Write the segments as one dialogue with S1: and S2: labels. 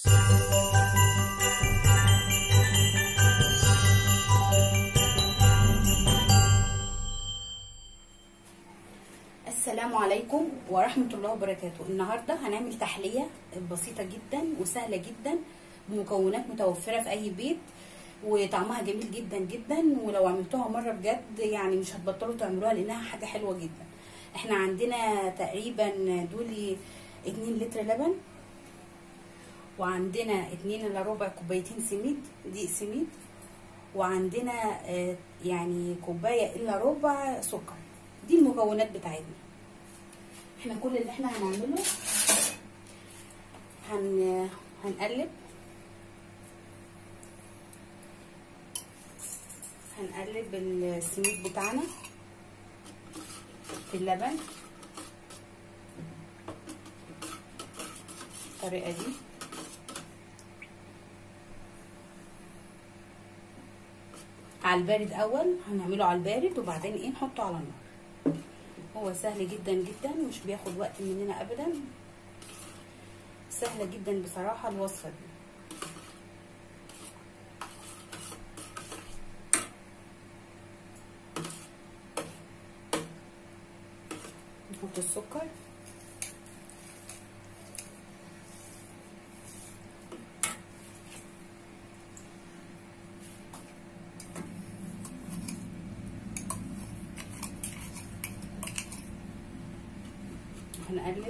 S1: السلام عليكم ورحمة الله وبركاته النهاردة هنعمل تحلية بسيطة جدا وسهلة جدا بمكونات متوفرة في أي بيت وطعمها جميل جدا جدا ولو عملتوها مرة بجد يعني مش هتبطلوا تعملوها لأنها حاجة حلوة جدا احنا عندنا تقريبا دولي 2 لتر لبن وعندنا 2 الا ربع كوبايتين سميد دقيق سميد وعندنا يعني كوباية الا ربع سكر دي المكونات بتاعتنا احنا كل اللي احنا هنعمله هن هنقلب هنقلب السميد بتاعنا في اللبن بالطريقه دي على البارد اول هنعمله على البارد وبعدين ايه نحطه على النار هو سهل جدا جدا مش بياخد وقت مننا ابدا سهله جدا بصراحه الوصفه دي نحط السكر هنقلب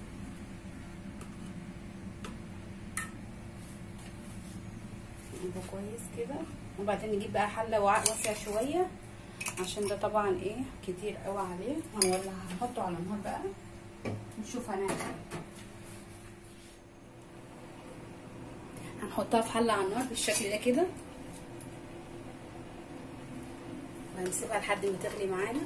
S1: نقلبه كويس كده وبعدين نجيب بقى حله واسع شويه عشان ده طبعا ايه كتير قوي عليه هنولع هنحطه على النار بقى نشوف هنعمل ايه هنحطها في حله على النار بالشكل ده كده وهنسيبها لحد ما تغلي معانا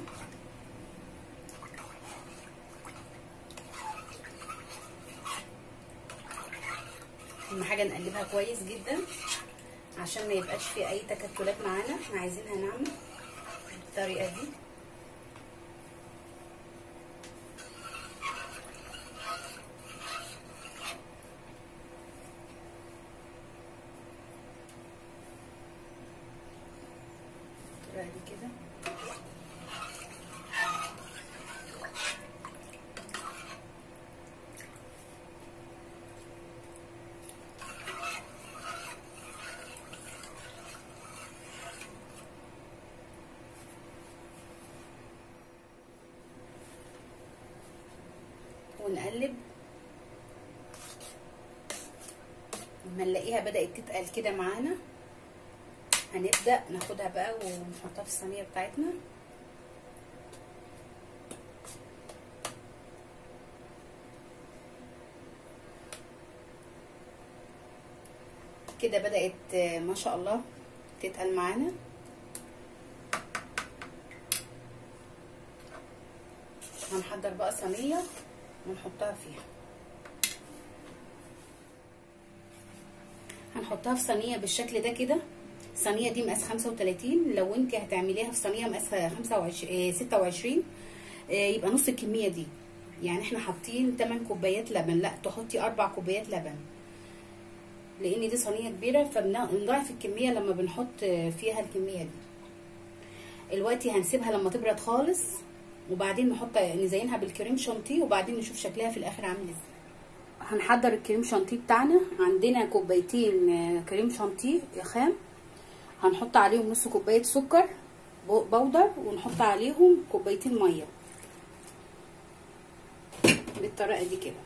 S1: اهم حاجه نقلبها كويس جدا عشان ما يبقاش في اي تكتلات معانا احنا عايزينها ناعمه بالطريقه دي بالطريقه دي كده ونقلب لما نلاقيها بدأت تتقل كده معانا هنبدأ ناخدها بقى ونحطها في الصينية بتاعتنا كده بدأت ما شاء الله تتقل معانا هنحضر بقى صينيه ونحطها فيها هنحطها في صينيه بالشكل ده كده الصينيه دي مقاس 35 لو انت هتعمليها في صينيه مقاس 25 26 يبقى نص الكميه دي يعني احنا حاطين 8 كوبايات لبن لا تحطي 4 كوبايات لبن لان دي صينيه كبيره فبنضاعف الكميه لما بنحط فيها الكميه دي دلوقتي هنسيبها لما تبرد خالص وبعدين نحط نزينها بالكريم شانتيه وبعدين نشوف شكلها في الاخر عامل ازاي هنحضر الكريم شانتيه بتاعنا عندنا كوبايتين كريم شانتيه خام هنحط عليهم نص كوبايه سكر بودر ونحط عليهم كوبايتين ميه بالطريقه دي كده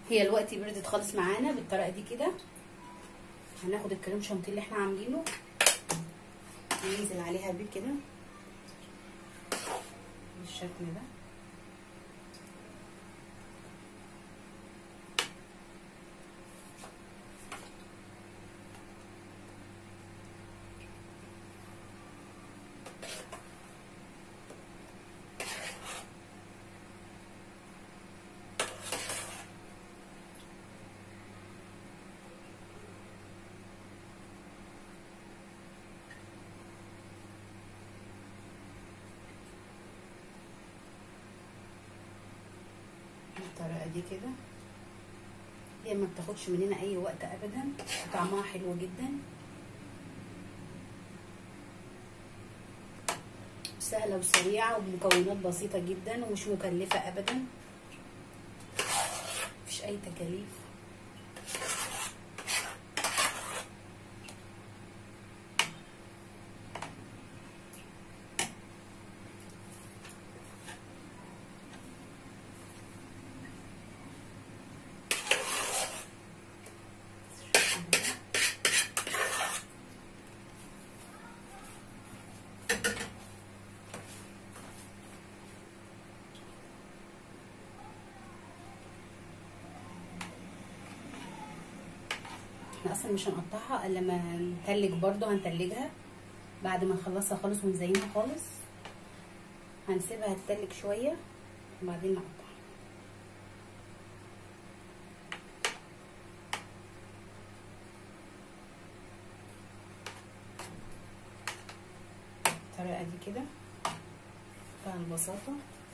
S1: هي الوقت بردت خالص معانا بالطريقه دي كده هناخد الكريم شانتيه اللي احنا عاملينه ننزل عليها بيه كده بالشكل ده بالطريقه دي كده هي ما بتاخدش مننا اي وقت ابدا طعمها حلو جدا سهله وسريعه وبمكونات بسيطه جدا ومش مكلفه ابدا مفيش اي تكاليف احنا اصلا مش هنقطعها الا لما نتلج برضو هنتلجها بعد ما نخلصها خالص ونزينها خالص هنسيبها تتلج شويه وبعدين نقطعها الطريقه دي كده بتاع البساطه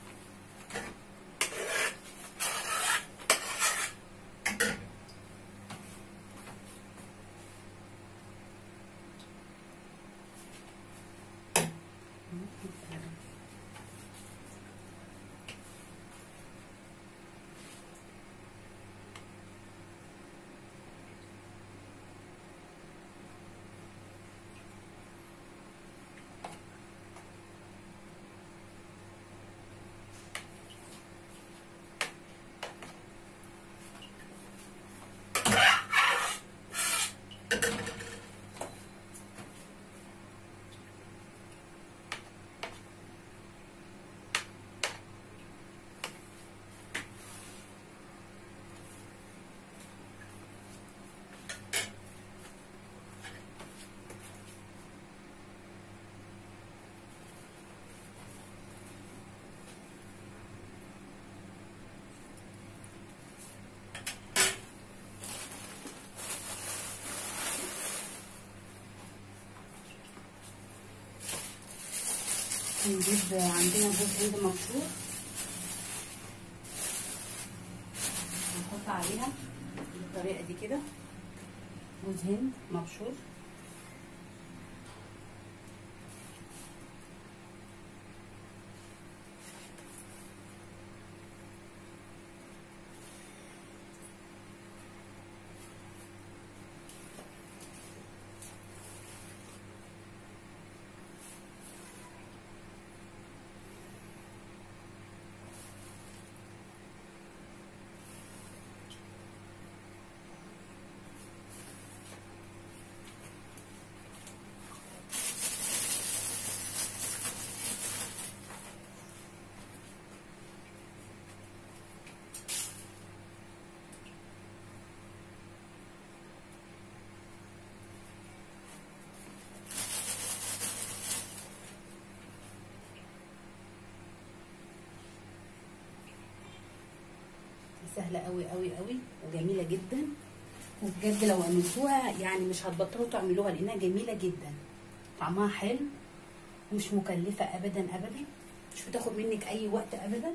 S1: هنجيب عندنا جوز هند مبشور هنحط عليها بالطريقه دي كده جوز هند مبشور سهله قوي قوي قوي وجميله جدا وبجد لو عملتوها يعني مش هتبطلوا تعملوها لانها جميله جدا طعمها حلو ومش مكلفه ابدا ابدا مش بتاخد منك اي وقت ابدا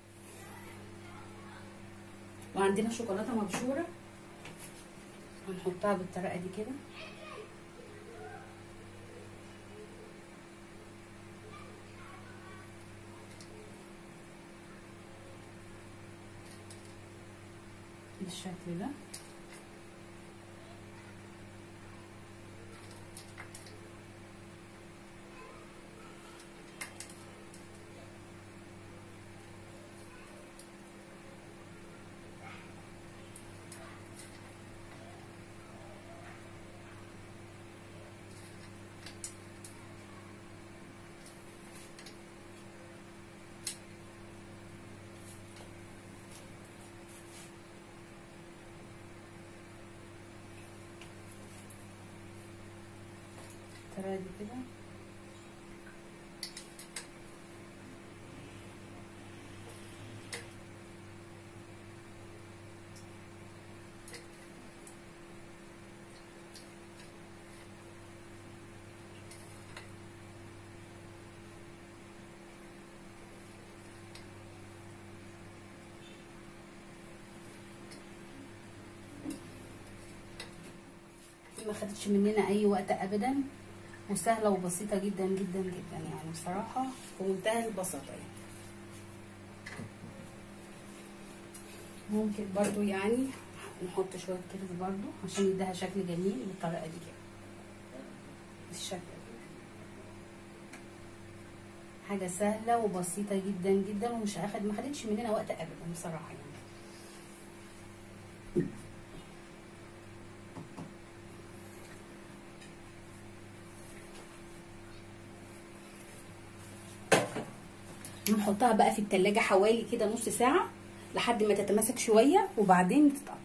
S1: وعندنا شوكولاته مبشوره هنحطها بالطريقه دي كده بالشكل ده بالطريقه دي كده ما خدتش مننا اي وقت ابدا وسهله وبسيطه جدا جدا جدا يعني بصراحه في منتهى البساطه يعني ممكن برضو يعني نحط شويه كرز برضو عشان يديها شكل جميل بالطريقه دي كده بالشكل ده حاجه سهله وبسيطه جدا جدا ومش اخد ما خدتش مننا وقت ابدا بصراحه يعني نحطها بقى في التلاجة حوالي كده نص ساعة لحد ما تتماسك شوية وبعدين تتقطع